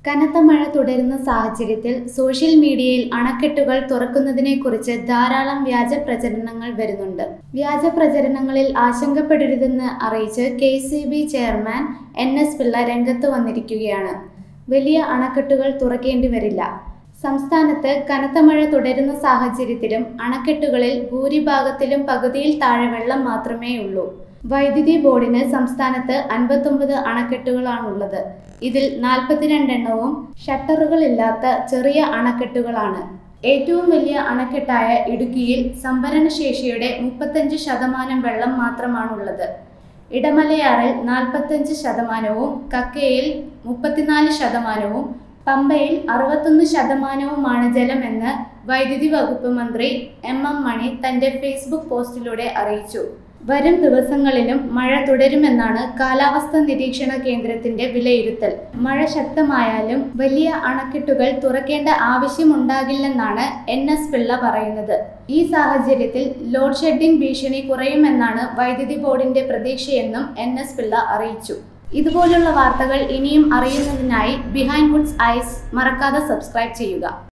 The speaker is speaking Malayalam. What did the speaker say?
കനത്ത മഴ തുടരുന്ന സാഹചര്യത്തിൽ സോഷ്യൽ മീഡിയയിൽ അണക്കെട്ടുകൾ തുറക്കുന്നതിനെക്കുറിച്ച് ധാരാളം വ്യാജ പ്രചരണങ്ങൾ വരുന്നുണ്ട് വ്യാജ പ്രചരണങ്ങളിൽ ആശങ്കപ്പെടരുതെന്ന് അറിയിച്ച് K C B chairman N S Pillai രംഗത്ത് വന്നിരിക്കുകയാണ് വലിയ അണക്കെട്ടുകൾ തുറക്കേണ്ടി വരില്ല സംസ്ഥാനത്ത് കനത്ത മഴ തുടരുന്ന സാഹചര്യത്തിലും അണക്കെട്ടുകളിൽ ഭൂരിഭാഗത്തിലും പകുതിയിൽ താഴെ വെള്ളം മാത്രമേ ഉള്ളൂ വൈദ്യുതി ബോർഡിന് സംസ്ഥാനത്ത് അൻപത്തൊമ്പത് അണക്കെട്ടുകളാണുള്ളത് ഇതിൽ നാൽപ്പത്തിരണ്ടെണ്ണവും ഷട്ടറുകളില്ലാത്ത ചെറിയ അണക്കെട്ടുകളാണ് ഏറ്റവും വലിയ അണക്കെട്ടായ ഇടുക്കിയിൽ സംഭരണശേഷിയുടെ മുപ്പത്തഞ്ച് ശതമാനം വെള്ളം മാത്രമാണുള്ളത് ഇടമലയാറിൽ നാൽപ്പത്തഞ്ച് ശതമാനവും കക്കയിൽ മുപ്പത്തിനാല് ശതമാനവും പമ്പയിൽ അറുപത്തൊന്ന് ശതമാനവുമാണ് ജലമെന്ന് വൈദ്യുതി വകുപ്പ് മന്ത്രി എം എം മണി തന്റെ ഫേസ്ബുക്ക് പോസ്റ്റിലൂടെ അറിയിച്ചു വരും ദിവസങ്ങളിലും മഴ തുടരുമെന്നാണ് കാലാവസ്ഥാ നിരീക്ഷണ കേന്ദ്രത്തിന്റെ വിലയിരുത്തൽ മഴ ശക്തമായാലും വലിയ അണക്കെട്ടുകൾ തുറക്കേണ്ട ആവശ്യമുണ്ടാകില്ലെന്നാണ് എൻ എസ് പിള്ള പറയുന്നത് ഈ സാഹചര്യത്തിൽ ലോഡ് ഷെഡിംഗ് ഭീഷണി കുറയുമെന്നാണ് വൈദ്യുതി ബോർഡിന്റെ പ്രതീക്ഷയെന്നും എൻ എസ് പിള്ള അറിയിച്ചു ഇതുപോലുള്ള വാർത്തകൾ ഇനിയും അറിയുന്നതിനായി ബിഹൈൻഡ് വുഡ്സ് ഐസ് മറക്കാതെ സബ്സ്ക്രൈബ് ചെയ്യുക